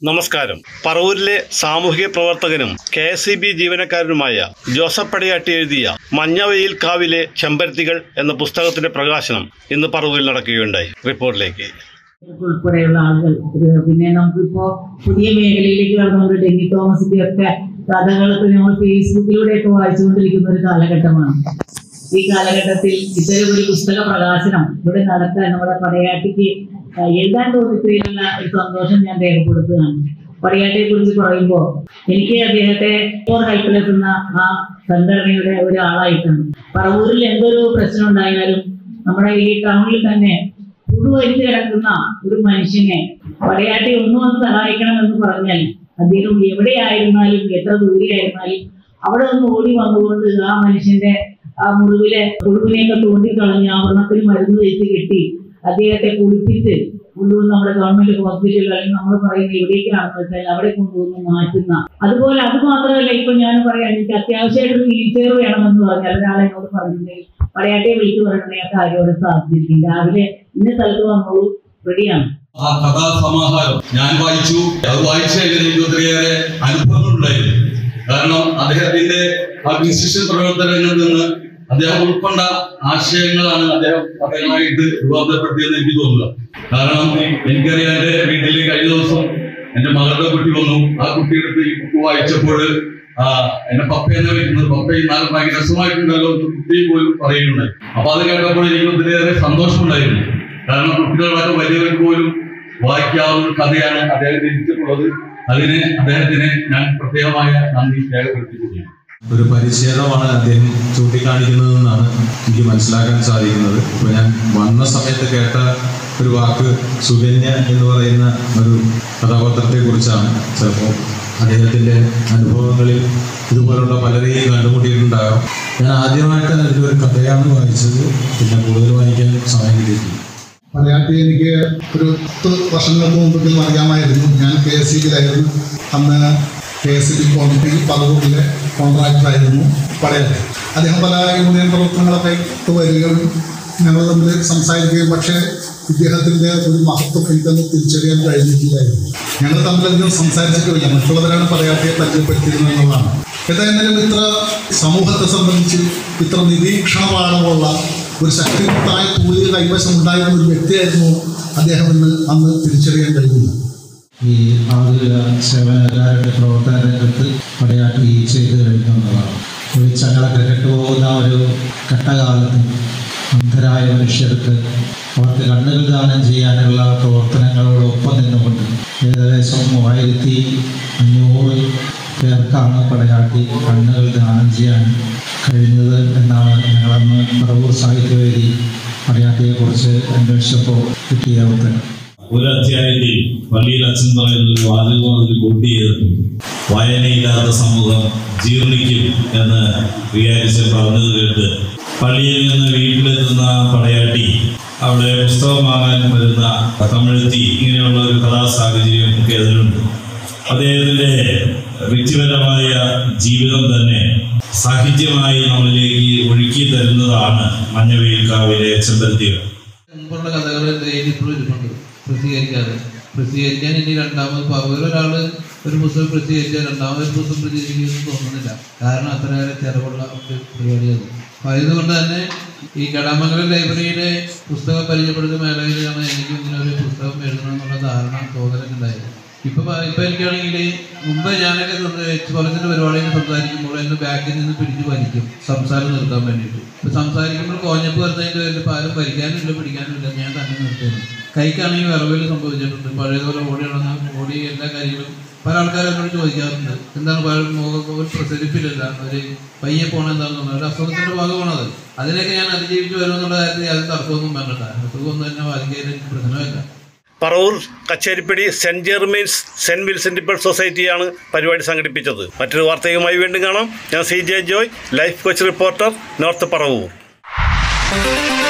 നമസ്കാരം പറവൂരിലെ സാമൂഹിക പ്രവർത്തകനും കെ എസ് സി ബി ജീവനക്കാരനുമായ ജോസഫ് പടയാട്ടി എഴുതിയ മഞ്ഞവെയിൽ കാവിലെ ചെമ്പരത്തികൾ എന്ന പുസ്തകത്തിന്റെ പ്രകാശനം ഇന്ന് പറവൂരിൽ നടക്കുകയുണ്ടായി റിപ്പോർട്ടിലേക്ക് ഉൾപ്പെടെയുള്ള ആളുകൾ ഒരു പിന്നെ നമുക്കിപ്പോ പുതിയ മേഖലയിലേക്ക് കടന്നുകൊണ്ട് ഡെന്നി തോമസിന്റെ ഒക്കെ കഥകൾ ഇപ്പൊ നമ്മൾ ഫേസ്ബുക്കിലൂടെയൊക്കെ വായിച്ചുകൊണ്ടിരിക്കുന്ന ഒരു കാലഘട്ടമാണ് ഈ കാലഘട്ടത്തിൽ ഇത്തരം ഒരു പുസ്തക പ്രകാശനം ഇവിടെ നടത്താൻ നമ്മുടെ പടയാട്ടിക്ക് ആ, എഴുതാൻ തോന്നിയതിലുള്ള ഒരു സന്തോഷം ഞാൻ രേഖപ്പെടുത്തുകയാണ് പടയാട്ടിയെ കുറിച്ച് പറയുമ്പോൾ എനിക്ക് അദ്ദേഹത്തെ ഫോർ ഹെൽപ്ലെസ് എന്ന ആ സംഘടനയുടെ ഒരാളായിട്ടാണ് പറവൂരിൽ എന്തൊരു പ്രശ്നം ഉണ്ടായാലും നമ്മുടെ ഈ ടൗണിൽ തന്നെ പുഴുവരിച്ച് കിടക്കുന്ന ഒരു മനുഷ്യനെ പടയാട്ടി ഒന്നും ഒന്ന് സഹായിക്കണമെന്ന് പറഞ്ഞാൽ അദ്ദേഹം എവിടെയായിരുന്നാലും എത്ര ദൂരെയായിരുന്നാലും അവിടെ നിന്ന് ഓടി വന്നുകൊണ്ട് ആ മനുഷ്യന്റെ ആ മുറിവിലെ പുഴുവിനെയൊക്കെ തോണ്ടിക്കളഞ്ഞ് ആവരണത്തിൽ മരുന്ന് വെച്ച് കെട്ടി അദ്ദേഹത്തെ കുളിപ്പിച്ച് കൊണ്ടുവന്ന് നമ്മുടെ ഗവൺമെന്റ് ഹോസ്പിറ്റലിൽ അല്ലെങ്കിൽ നമ്മൾ പറയുന്ന എവിടേക്കാണെന്ന് വെച്ചാൽ അവിടെ കൊണ്ടുവന്ന് മാറ്റുന്ന അതുപോലെ അത് മാത്രമല്ല ഇപ്പൊ ഞാൻ പറയാം എനിക്ക് അത്യാവശ്യമായിട്ട് ഒരു വീൽ ചെയർ വേണമെന്ന് പറഞ്ഞാൽ ഒരാളെ എന്നോട് പറഞ്ഞിട്ടുണ്ടെങ്കിൽ പടയാട്ടെ വിളിച്ചു പറഞ്ഞിട്ടുണ്ടെങ്കിൽ ആ കാര്യം അവിടെ സാധിച്ചിരിക്കും രാവിലെ ഇന്ന സ്ഥലത്ത് വന്നോളൂ റെഡിയാണ് ആ കഥാസമാഹാരം ഞാൻ വായിച്ചു അത് വായിച്ചു കഴിഞ്ഞാൽ എനിക്ക് ഒത്തിരിയേറെ അനുഭവങ്ങളുണ്ടായിരുന്നു കാരണം അദ്ദേഹത്തിന്റെ ആ മ്യൂസിഷ്യൻ പ്രവർത്തനങ്ങളിൽ നിന്ന് അദ്ദേഹം ഉൾക്കൊണ്ട ആശയങ്ങളാണ് അദ്ദേഹം കഥകളായിട്ട് രൂപാന്തരപ്പെടുത്തിയെന്ന് എനിക്ക് തോന്നുക കാരണം എനിക്കറിയാം എന്റെ വീട്ടിൽ കഴിഞ്ഞ ദിവസം എന്റെ മകളുടെ കുട്ടി വന്നു ആ കുട്ടിയെടുത്ത് ഈ ബുക്ക് വായിച്ചപ്പോൾ ആ എന്നെ പപ്പ എന്ന് വിളിക്കുന്നത് പപ്പ ഈ നാല് ഭയങ്കര രസമായിട്ടുണ്ടല്ലോ എന്ന് കുട്ടി പോലും പറയുന്നുണ്ടായി അപ്പൊ അത് കേട്ടപ്പോൾ എനിക്ക് ഒത്തിരിയേറെ സന്തോഷമുണ്ടായിരുന്നു കാരണം കുട്ടികളൊക്കെ വലിയവർക്ക് പോലും വായിക്കാവുന്ന ഒരു കഥയാണ് അദ്ദേഹം രചിച്ചിട്ടുള്ളത് അതിന് അദ്ദേഹത്തിന് ഞാൻ പ്രത്യേകമായ നന്ദി രേഖപ്പെടുത്തിയിരിക്കുകയാണ് ഒരു പരിച്ഛേദമാണ് അദ്ദേഹം ചൂണ്ടിക്കാണിക്കുന്നതെന്നാണ് എനിക്ക് മനസ്സിലാക്കാൻ സാധിക്കുന്നത് ഇപ്പൊ ഞാൻ വന്ന സമയത്ത് കേട്ട ഒരു വാക്ക് സുകന്യ എന്ന് പറയുന്ന ഒരു കഥാപാത്രത്തെ കുറിച്ചാണ് ചിലപ്പോൾ അദ്ദേഹത്തിന്റെ അനുഭവങ്ങളിൽ ഇതുപോലുള്ള പലരെയും കണ്ടുമുട്ടിയിട്ടുണ്ടാകാം ഞാൻ ആദ്യമായിട്ട് അതിൻ്റെ ഒരു കഥയാണ് വായിച്ചത് പിന്നെ കൂടുതൽ വായിക്കാൻ സമയം കിട്ടിയിട്ടില്ല മലയാളത്തിൽ എനിക്ക് ഒരു പത്ത് വർഷങ്ങൾക്ക് മുമ്പെങ്കിലും അറിയാമായിരുന്നു ഞാൻ കെ എസ് സിയിലായിരുന്നു അന്ന് കെ എസ് സി കോൺട്രി പറവൂരിലെ കോൺട്രാക്ടറായിരുന്നു പടയട്ടെ അദ്ദേഹം പല യൂണിയൻ പ്രവർത്തനങ്ങളൊക്കെ ഇട്ട് വരികയും ഞങ്ങൾ തമ്മിൽ സംസാരിക്കുകയും പക്ഷേ ഇദ്ദേഹത്തിൻ്റെ ഒരു മഹത്വം എനിക്കൊന്ന് തിരിച്ചറിയാൻ കഴിഞ്ഞിട്ടില്ലായിരുന്നു ഞങ്ങൾ തമ്മിലധികം സംസാരിച്ചിട്ടില്ല മറ്റുള്ളവരാണ് പടയാട്ടിയെ പരിചയപ്പെടുത്തിയിരുന്നത് എന്നുള്ളതാണ് ഏതായാലും ഇത്ര സമൂഹത്തെ സംബന്ധിച്ച് ഇത്ര നിരീക്ഷണപാഠമുള്ള ഒരു ശക്തിയുക്തമായ തൂലിക കൈവശം ഉണ്ടായിരുന്ന ഒരു വ്യക്തിയായിരുന്നു അദ്ദേഹം എന്ന് അന്ന് തിരിച്ചറിയാൻ കഴിഞ്ഞില്ല ഈ ആതുര സേവനക്കാരുടെ പ്രവർത്തന രംഗത്ത് പടയാട്ടി ചെയ്തു കഴിഞ്ഞതാണ് വെളിച്ചങ്ങളൊക്കെ കെട്ടുപോകുന്ന ഒരു ഘട്ടകാലത്ത് അന്ധരായ മനുഷ്യർക്ക് അവർക്ക് കണ്ണുകൾ ദാനം ചെയ്യാനുള്ള പ്രവർത്തനങ്ങളോടൊപ്പം നിന്നുകൊണ്ട് ഏകദേശം മൂവായിരത്തി അഞ്ഞൂറ് പേർക്കാണ് പടയാട്ടി കണ്ണുകൾ ദാനം ചെയ്യാൻ കഴിഞ്ഞത് എന്നാണ് ഞങ്ങളന്ന് പറവൂർ സാഹിത്യവേദി പടയാട്ടിയെക്കുറിച്ച് അന്വേഷിച്ചപ്പോൾ കിട്ടിയ ഉത്തരം ഒരു അധ്യായത്തിൽ പള്ളിയിൽ അച്ഛൻ പറയുന്ന ഒരു വാചകം അതിൽ കൂട്ടി ചെയ്തിട്ടുണ്ട് വായനയില്ലാത്ത സമൂഹം ജീർണിക്കും എന്ന് വിചാരിച്ച് പറഞ്ഞത് കേട്ട് പള്ളിയിൽ നിന്ന് വീട്ടിലെത്തുന്ന പടയാട്ടി അവിടെ പുസ്തകം വാങ്ങാൻ വരുന്ന തമിഴത്തി ഇങ്ങനെയുള്ള ഒരു കഥാസാഹചര്യം ഒക്കെ അതിലുണ്ട് അദ്ദേഹത്തിന്റെ വ്യക്തിപരമായ ജീവിതം തന്നെ സാഹിത്യമായി നമ്മളിലേക്ക് ഒഴുക്കി തരുന്നതാണ് മഞ്ഞവെയിൽക്കാവിലെ ചെമ്പരത്തികൾ മുമ്പുള്ള കഥകൾ ഇപ്പോഴും ഇരിപ്പുണ്ട് പ്രസിദ്ധീകരിക്കാതെ പ്രസിദ്ധീകരിക്കാൻ ഇനി രണ്ടാമത് പകരം ഒരാൾ ഒരു പുസ്തകം പ്രസിദ്ധീകരിച്ചാൽ രണ്ടാമത് ഒരു പുസ്തകം പ്രസിദ്ധീകരിക്കുമെന്ന് തോന്നുന്നില്ല കാരണം അത്രയേറെ ചെലവുള്ള ഒരു പരിപാടിയാണ് അപ്പോൾ അതുകൊണ്ട് തന്നെ ഈ കടാമംഗലം ലൈബ്രറിയിലെ പുസ്തകം പരിചയപ്പെടുത്തുന്ന മേഖലയിലാണ് എനിക്ക് ഇങ്ങനെ ഒരു പുസ്തകം എഴുതണം എന്നുള്ള ധാരണ തോന്നലുണ്ടായത് ഇപ്പൊ പ- ഇപ്പൊ എനിക്കാണെങ്കിൽ മുമ്പ് ഞാനൊക്കെ പറഞ്ഞിട്ട് പരിപാടിയിൽ സംസാരിക്കുമ്പോൾ എന്നെ ബാക്കിൽ നിന്ന് പിടിച്ച് വലിക്കും സംസാരം നിർത്താൻ വേണ്ടിയിട്ട് ഇപ്പൊ സംസാരിക്കുമ്പോൾ കോഞ്ഞപ്പ് വരുന്നതിന്റെ പേരിൽ ഇപ്പൊ ആരും ഭരിക്കാനുമില്ല പിടിക്കാനുമില്ല ഞാൻ തന്നെ നിർത്തുന്നു കൈക്കാണെങ്കിൽ വിറവിൽ സംഭവിച്ചിട്ടുണ്ട് പഴയതുപോലെ ഓടി നടന്ന ഓടി എല്ലാ കാര്യങ്ങളും പല ആൾക്കാരും എന്നോട് ചോദിക്കാറുണ്ട് എന്താണ് പല മുഖം ഒരു പ്രസരിപ്പില്ലല്ല ഒരു പയ്യെ പോണ എന്താണെന്ന് ഒരു അസുഖത്തിന്റെ ഭാഗമാണത് അതിനൊക്കെ ഞാൻ അതിജീവിച്ച് വരുമെന്നുള്ള കാര്യത്തിൽ യാതൊരു തർക്കമൊന്നും വേണ്ട അസുഖമൊന്നും തന്നെ ബാധിക്കാൻ എനിക്ക് പ്രശ്നമില്ല Paravur Kacheripady saint Germain's saint Vincent people സൊസൈറ്റിയാണ് പരിപാടി സംഘടിപ്പിച്ചത് മറ്റൊരു വാർത്തയുമായി വീണ്ടും കാണാം ഞാൻ C J Joy life coach reporter north Paravur